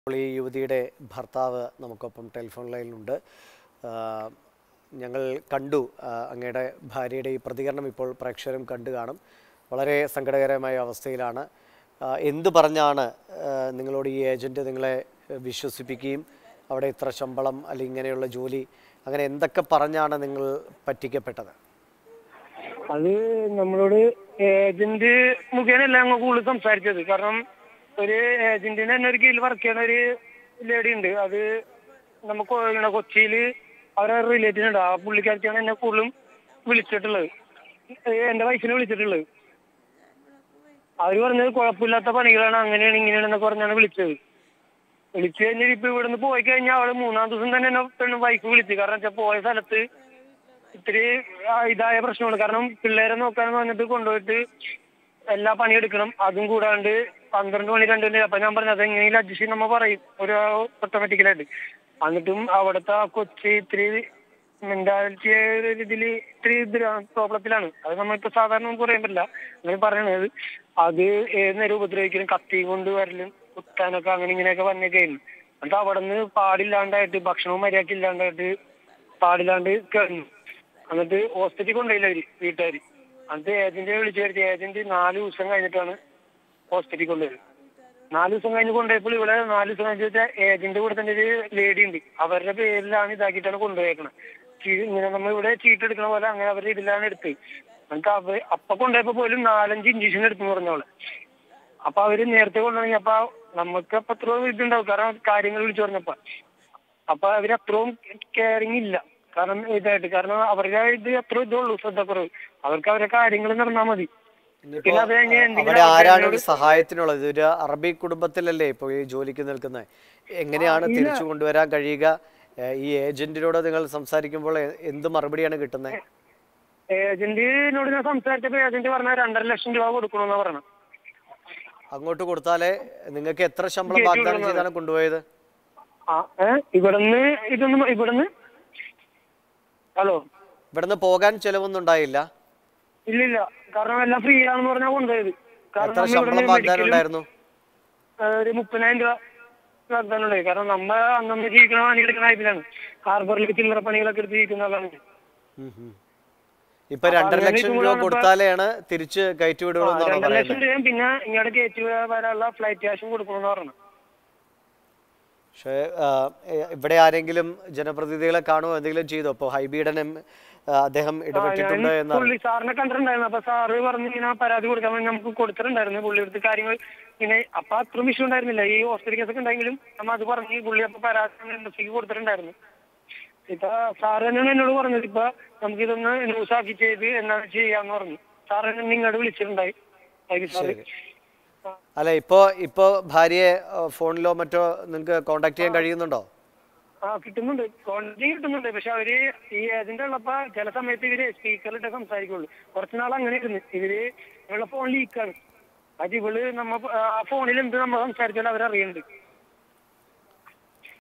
ഇപ്പോൾ ഈ യുവതിയുടെ ഭർത്താവ് നമുക്കൊപ്പം ടെലിഫോൺ ലൈനിലുണ്ട് ആ, ഞങ്ങൾ കണ്ടു ആ, അങ്ങയുടെ ഭാര്യയുടെ ഈ പ്രതികരണം ഇപ്പോൾ പ്രേക്ഷകരും കണ്ടു കാണും വളരെ സങ്കടകരമായ അവസ്ഥയിലാണ് ആ, എന്ത് പറഞ്ഞാണ് ആ, നിങ്ങളോട് ഈ ഏജൻറ്റ് നിങ്ങളെ വിശ്വസിപ്പിക്കുകയും അവിടെ ഇത്ര ശമ്പളം അല്ലെങ്കിൽ ഇങ്ങനെയുള്ള ജോലി അങ്ങനെ എന്തൊക്കെ പറഞ്ഞാണ് നിങ്ങൾ പറ്റിക്കപ്പെട്ടത് അത് നമ്മളോട് ഏജന്റ് മുഖേനല്ല ഞങ്ങൾ കൂടുതൽ സംസാരിച്ചത് കാരണം ഒരു ഏജന്റിന് തന്നെ ഒരു കീഴിൽ വർക്ക് ചെയ്യണ ഒരു ലേഡി ഉണ്ട് അത് നമുക്ക് ഇങ്ങനെ കൊച്ചിയിൽ അവരെ റിലേറ്റീവ് ഉണ്ട് ആ പുള്ളിക്കാരിച്ചാണ് എന്നെ കൂടുതലും വിളിച്ചിട്ടുള്ളത് ഏ, എന്റെ വയസ്സിനെ വിളിച്ചിട്ടുള്ളത് അവര് പറഞ്ഞത് കുഴപ്പമില്ലാത്ത പണികളാണ് അങ്ങനെയാണ് ഇങ്ങനെയാണ് എന്നൊക്കെ പറഞ്ഞാണ് വിളിച്ചത് വിളിച്ചു കഴിഞ്ഞാൽ ഇപ്പൊ ഇവിടുന്ന് പോയി കഴിഞ്ഞാൽ അവള് മൂന്നാം ദിവസം തന്നെ എന്നെ പെണ്ണ് വൈഫ് വിളിച്ചു കാരണം വെച്ചാൽ പോയ സ്ഥലത്ത് ഇത്തിരി ആ, ഇതായ പ്രശ്നമാണ് കാരണം പിള്ളേരെ നോക്കാൻ വന്നിട്ട് കൊണ്ടുപോയിട്ട് എല്ലാ പണിയെടുക്കണം അതും കൂടാണ്ട് പന്ത്രണ്ട് മണി രണ്ടു മണി അപ്പൊ ഞാൻ പറഞ്ഞത് എങ്ങനെയും അഡ്ജസ്റ്റ് ചെയ്ത് നമ്മ പറയും ഒരു ഓട്ടോമാറ്റിക്കലായിട്ട് എന്നിട്ടും അവിടുത്തെ ആ കൊച്ചി ഇത്തിരി മെന്റാലിറ്റി ഇതിൽ ഇത്തിരി ഇത് പ്രോബ്ലത്തിലാണ് അത് നമ്മളിപ്പോ സാധാരണ നമുക്ക് പറയാൻ പറ്റില്ല അങ്ങനെ പറയണത് അത് ഏത് നേരം ഉപദ്രവിക്കലും കത്തിയും കൊണ്ട് വരലും കുത്താനൊക്കെ അങ്ങനെ ഇങ്ങനെയൊക്കെ വന്നൊക്കെ ആയിരുന്നു എന്നിട്ട് അവിടെ നിന്ന് പാടില്ലാണ്ടായിട്ട് ഭക്ഷണവും മര്യാദക്ക് ഇല്ലാണ്ടായിട്ട് പാടില്ലാണ്ട് കഴിഞ്ഞു എന്നിട്ട് ഹോസ്പിറ്റലിൽ കൊണ്ടുപോയില്ല അവര് വീട്ടുകാര് എന്നിട്ട് ഏജന്റിനെ വിളിച്ചു വരുത്തി ഏജന്റ് നാല് ദിവസം കഴിഞ്ഞിട്ടാണ് ഹോസ്പിറ്റലിൽ കൊണ്ടുപോയത് നാല് ദിവസം കഴിഞ്ഞ് കൊണ്ടുപോയപ്പോൾ ഇവിടെ നാല് ദിവസം കഴിഞ്ഞ് വെച്ചാൽ ഏജന്റ് കൂടെ തന്നെ ഒരു ലേഡി ഉണ്ട് അവരുടെ പേരിലാണ് ഇതാക്കിയിട്ടാണ് കൊണ്ടുപോയേക്കണത് ചീ- ഇങ്ങനെ നമ്മൾ ഇവിടെ ചീട്ട് എടുക്കണ പോലെ അങ്ങനെ അവരുടെ ഇതിലാണ് എടുത്ത് എന്നിട്ട് അവ അപ്പൊ കൊണ്ടുപോയപ്പോ പോലും നാലഞ്ച് ഇഞ്ചക്ഷൻ എടുത്തു പറഞ്ഞോളെ അപ്പൊ അവര് നേരത്തെ കൊണ്ടുപോയി അപ്പൊ നമുക്ക് അപ്പൊ അത്ര ഇതുണ്ടാവും കാരണം കാര്യങ്ങൾ വിളിച്ചു പറഞ്ഞപ്പോ അപ്പൊ അവര് അത്രയും കെയറിങ് ഇല്ല കാരണം ഇതായിട്ട് കാരണം അവരുടെ ഇത് അത്ര ഇതുള്ളൂ ശ്രദ്ധക്കുറവ് അവർക്ക് അവരുടെ കാര്യങ്ങൾ നടന്നാൽ മതി ഇനിയിപ്പോ പിന്നെ അത് കഴിഞ്ഞ് എന്തെങ്കിലും അവിടെ ആരാണ് ഒരു ആൾക്കാരോട് സഹായത്തിനുള്ളത് ഇതൊരു അറബി കുടുംബത്തിലല്ലേ ഇപ്പോൾ ഈ ജോലിക്ക് നിൽക്കുന്നത് എങ്ങനെയാണ് തിരിച്ചു കൊണ്ടുവരാൻ കഴിയുക ഏഹ് ഈ ഏജന്റിനോട് നിങ്ങൾ സംസാരിക്കുമ്പോൾ എ- എന്ത് മറുപടിയാണ് കിട്ടുന്നത് ഏജന്റിനോട് ഞാൻ സംസാരിച്ചപ്പോ ഏജന്റ് പറഞ്ഞ രണ്ടര ലക്ഷം രൂപ കൊടുക്കണമെന്നാ പറയണം അങ്ങോട്ട് കൊടുത്താലേ നിങ്ങൾക്ക് എത്ര ശമ്പളം വാഗ്ദാനം ചെയ്താണ് കൊണ്ടുപോയത് ആ ഏ ഇവിടുന്ന് ഇതൊന്നും ഇവിടുന്ന് ഹലോ ഇവിടുന്ന് പോകാൻ ചെലവൊന്നും ഉണ്ടായില്ല ഇല്ലില്ല കാരണം എല്ലാം ഫ്രീ ആണെന്ന് പറഞ്ഞാൽ കൊണ്ടുപോയത് കാരണം എത്ര നമ്മ ശമ്പളം ഇവിടുന്ന് വാഗ്ദാനം മെഡിക്കലും ഉണ്ടായിരുന്നു ആ, ഒരു മുപ്പതിനായിരം രൂപ വാഗ്ദാനം ഉണ്ടായി കാരണം നമ്മ അന്നന്ന് ജീവിക്കണ പണി എടുക്കുന്ന ടൈപ്പിലാണ് ഹാർബറിലേക്ക് ചില്ലറ പണികളൊക്കെ എടുത്ത് ജീവിക്കുന്ന ആളാണ് ഉം ഉം. ഇപ്പൊ രണ്ടര അങ്ങനെ ലക്ഷം ഇതും രൂപ കൂടെ കൊടുത്താലാണ് തിരിച്ച് കയറ്റി വിടുകയുള്ളൂ രണ്ടര ലക്ഷം പറയുന്നത് രൂപയും പിന്നെ ഇങ്ങോട്ട് കയറ്റി വരാനുള്ള ഫ്ലൈറ്റ് ക്യാഷും കൊടുക്കണമെന്ന് പറഞ്ഞു പക്ഷേ ആ, എ- ഇവിടെ ആരെങ്കിലും ജനപ്രതിനിധികളെ കാണുമോ എന്തെങ്കിലും ചെയ്തോ ഇപ്പോൾ ഹൈബീഡൻ എം ആ, അദ്ദേഹം ഇടപെട്ടിട്ടുണ്ട് എന്ന് പുള്ളി സാറിനെ കണ്ടിട്ടുണ്ടായിരുന്നു അപ്പൊ സാറ് പറഞ്ഞു ഇങ്ങനെ പരാതി കൊടുക്കാൻ വേണ്ടി നമുക്ക് കൊടുത്തിട്ടുണ്ടായിരുന്നു പുള്ളി എടുത്ത് കാര്യങ്ങൾ ഇങ്ങനെ അപ്പൊ അത്രയും വിഷയം ഉണ്ടായിരുന്നില്ല ഈ ഹോസ്പിറ്റൽ കേസൊക്കെ ഉണ്ടെങ്കിലും നമ്മ അത് പറഞ്ഞ് പുള്ളി അപ്പൊ പരാതി ഇൻഡസ്ട്രിക്ക് കൊടുത്തിട്ടുണ്ടായിരുന്നു ഇപ്പൊ സാറ് തന്നെയാണ് എന്നോട് പറഞ്ഞത് ഇപ്പൊ നമുക്ക് ഇതൊന്ന് ന്യൂസ് ആക്കി ചെയ്ത് എന്താണ് ചെയ്യാന്ന് പറഞ്ഞു സാറ് എന്നെ നിങ്ങളോട് വിളിച്ചിട്ടുണ്ടായി ഐ സാറ് അല്ല ഇപ്പോ ഇപ്പോ ഭാര്യയെ ആ, ഫോണിലോ മറ്റോ നിങ്ങൾക്ക് കോണ്ടാക്ട് ചെയ്യാൻ കഴിയുന്നുണ്ടോ ആ കിട്ടുന്നുണ്ട് ക്വാളിറ്റി കിട്ടുന്നുണ്ട് പക്ഷെ അവര് ഈ ഏജന്റ് ഉള്ളപ്പോ ചില സമയത്ത് ഇവര് സ്പീക്കറിലിട്ട് സംസാരിക്കുള്ളൂ കുറച്ച് നാൾ അങ്ങനെ ഇരുന്ന് ഇവര് ഇവളുടെ ഫോൺ ലീക്കാണ് അത് ഇവള് നമ്മ ആ ഫോണിൽ എന്ത് നമ്മൾ സംസാരിച്ചാലും അവരറിയുന്നുണ്ട്